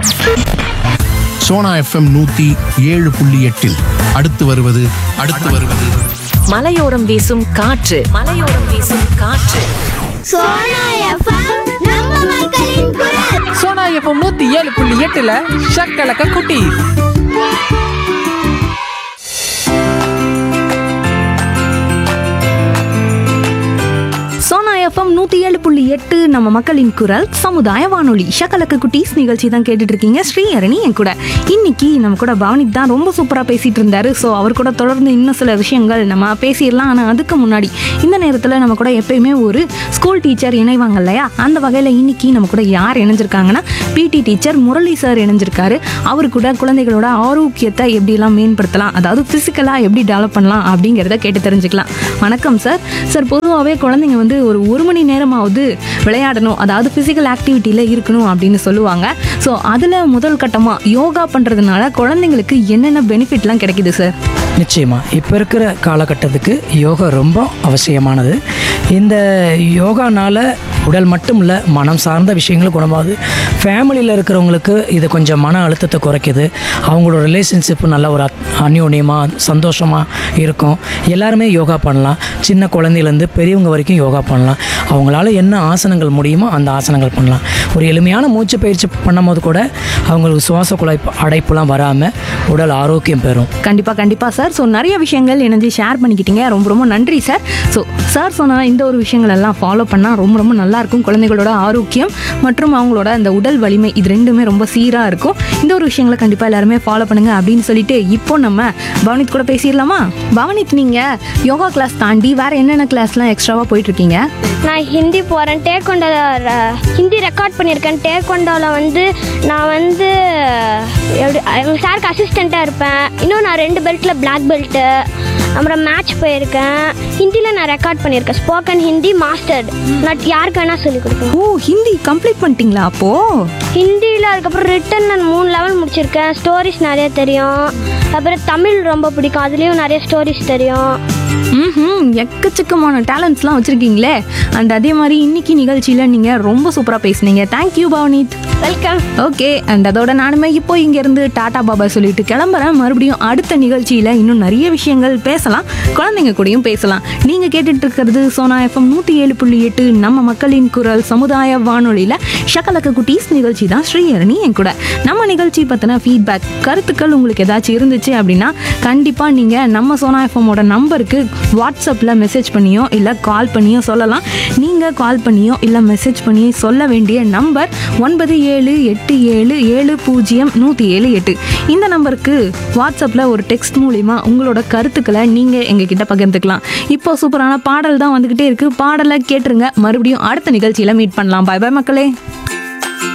Sona FM நூத்தி ஏழு புள்ளி எட்டில் அடுத்து வருவது அடுத்து வருவது மலையோரம் வீசும் காற்று மலையோரம் வீசும் காற்று சோனா எஃப்எம் நம்ம மக்களின் குரல் சோனா எஃப்எம் நூத்தி ஏழு புள்ளி எட்டுல ஷக்கலக்க குட்டி சோனா எஃப்எம் நூற்றி ஏழு புள்ளி எட்டு நம்ம மக்களின் குரல் சமுதாய வானொலி ஷக்கலக்கு குட்டீஸ் நிகழ்ச்சி தான் கேட்டுட்டு இருக்கீங்க ஸ்ரீஹரணி என் கூட இன்னைக்கு நம்ம கூட பவனித் தான் ரொம்ப சூப்பராக பேசிட்டு இருந்தாரு ஸோ அவர் கூட தொடர்ந்து இன்னும் சில விஷயங்கள் நம்ம பேசிடலாம் ஆனால் அதுக்கு முன்னாடி இந்த நேரத்தில் நம்ம கூட எப்பயுமே ஒரு ஸ்கூல் டீச்சர் இணைவாங்க இல்லையா அந்த வகையில் இன்னைக்கு நம்ம கூட யார் இணைஞ்சிருக்காங்கன்னா பிடி டீச்சர் முரளி சார் இணைஞ்சிருக்காரு அவர் கூட குழந்தைகளோட ஆரோக்கியத்தை எப்படிலாம் மேம்படுத்தலாம் அதாவது ஃபிசிக்கலாக எப்படி டெவலப் பண்ணலாம் அப்படிங்கிறத கேட்டு தெரிஞ்சுக்கலாம் வணக்கம் சார் சார் பொதுவாகவே குழந்தைங்க வந்து ஒரு ஒரு மணி நேரமாவது விளையாடணும் அதாவது ஃபிசிக்கல் ஆக்டிவிட்டியில் இருக்கணும் அப்படின்னு சொல்லுவாங்க ஸோ அதில் முதல் கட்டமாக யோகா பண்ணுறதுனால குழந்தைங்களுக்கு என்னென்ன பெனிஃபிட்லாம் கிடைக்குது சார் நிச்சயமா இப்போ இருக்கிற காலகட்டத்துக்கு யோகா ரொம்ப அவசியமானது இந்த யோகானால உடல் மட்டும் இல்லை மனம் சார்ந்த விஷயங்களும் குணமாகுது ஃபேமிலியில் இருக்கிறவங்களுக்கு இது கொஞ்சம் மன அழுத்தத்தை குறைக்குது அவங்களோட ரிலேஷன்ஷிப் நல்ல ஒரு அத்- அந்யோன்யமாக சந்தோஷமாக இருக்கும் எல்லாருமே யோகா பண்ணலாம் சின்ன குழந்தையிலேருந்து பெரியவங்க வரைக்கும் யோகா பண்ணலாம் அவங்களால என்ன ஆசனங்கள் முடியுமோ அந்த ஆசனங்கள் பண்ணலாம் ஒரு எளிமையான மூச்சு பயிற்சி பண்ணும்போது கூட அவங்களுக்கு சுவாச குழாய் அடைப்புலாம் வராமல் உடல் ஆரோக்கியம் பெறும் கண்டிப்பாக கண்டிப்பாக சார் ஸோ நிறைய விஷயங்கள் இணைஞ்சு ஷேர் பண்ணிக்கிட்டீங்க ரொம்ப ரொம்ப நன்றி சார் ஸோ சார் சொன்ன இந்த ஒரு விஷயங்கள் எல்லாம் ஃபாலோ பண்ணால் ரொம்ப ரொம்ப நல்லா இருக்கும் குழந்தைகளோட ஆரோக்கியம் மற்றும் அவங்களோட அந்த உடல் வலிமை இது ரெண்டுமே ரொம்ப சீராக இருக்கும் இந்த ஒரு விஷயங்களை கண்டிப்பாக எல்லாருமே ஃபாலோ பண்ணுங்க அப்படின்னு சொல்லிட்டு இப்போ நம்ம பவனித் கூட பேசிடலாமா பவனித் நீங்கள் யோகா கிளாஸ் தாண்டி வேற என்னென்ன கிளாஸ்லாம் எக்ஸ்ட்ராவாக போயிட்டு இருக்கீங்க நான் ஹிந்தி போகிறேன் டேக்கொண்டால ஹிந்தி ரெக்கார்ட் பண்ணியிருக்கேன் டேக்கொண்டாவில் வந்து நான் வந்து எப்படி எங்கள் சாருக்கு அசிஸ்டண்ட்டாக இருப்பேன் இன்னும் நான் ரெண்டு பெல்ட்டில் பிளாக் பெல்ட்டு அப்புறம் மேட்ச் போயிருக்கேன் ஹிந்தியில் நான் ரெக்கார்ட் பண்ணியிருக்கேன் ஸ்போக்கன் ஹிந்தி மாஸ்டர்ட் நான் யாருக்கு வேணால் சொல்லிக் கொடுப்பேன் ஓ ஹிந்தி கம்ப்ளீட் பண்ணிட்டீங்களா அப்போது ஹிந்தியில் அதுக்கப்புறம் ரிட்டன் நான் மூணு லெவல் முடிச்சிருக்கேன் ஸ்டோரிஸ் நிறைய தெரியும் அப்புறம் தமிழ் ரொம்ப பிடிக்கும் அதுலேயும் நிறைய ஸ்டோரிஸ் தெரியும் ம் எக்கச்சக்கமான டேலண்ட்ஸ்லாம் வச்சுருக்கீங்களே அண்ட் அதே மாதிரி இன்னைக்கு நிகழ்ச்சியில் நீங்கள் ரொம்ப சூப்பராக பேசுனீங்க thank you Pavneet welcome okay and அதோட நானுமே இப்போ இங்கேருந்து டாடா பாபா சொல்லிட்டு கிளம்புறேன் மறுபடியும் அடுத்த நிகழ்ச்சியில் இன்னும் நிறைய விஷயங்கள் பேசலாம் குழந்தைங்க கூடயும் பேசலாம் நீங்கள் கேட்டுட்டு இருக்கிறது சோனா எஃப்எம் நூற்றி ஏழு புள்ளி எட்டு நம்ம மக்களின் குரல் சமுதாய வானொலியில் ஷக்கலக்க குட்டீஸ் நிகழ்ச்சி தான் ஸ்ரீஹரணி என் கூட நம்ம நிகழ்ச்சி பற்றின ஃபீட்பேக் கருத்துக்கள் உங்களுக்கு ஏதாச்சும் இருந்துச்சு அப்படின்னா கண்டிப்பாக நீங்கள் நம்ம சோனா எஃப்எம்மோட நம்பருக்கு வாட்ஸ்அப்பில் மெசேஜ் பண்ணியோ இல்லை கால் பண்ணியோ சொல்லலாம் நீங்கள் கால் பண்ணியோ இல்லை மெசேஜ் பண்ணியோ சொல்ல வேண்டிய நம்பர் ஒன்பது ஏழு எட்டு ஏழு ஏழு பூஜ்ஜியம் நூற்றி ஏழு எட்டு இந்த நம்பருக்கு வாட்ஸ்அப்பில் ஒரு டெக்ஸ்ட் மூலிமா உங்களோட கருத்துக்களை நீங்கள் எங்ககிட்ட பகிர்ந்துக்கலாம் இப்போ சூப்பரான பாடல் தான் வந்துக்கிட்டே இருக்குது பாடலை கேட்டுருங்க மறுபடியும் அடுத்த நிகழ்ச்சியில் மீட் பண்ணலாம் பாய் பாய் மக்களே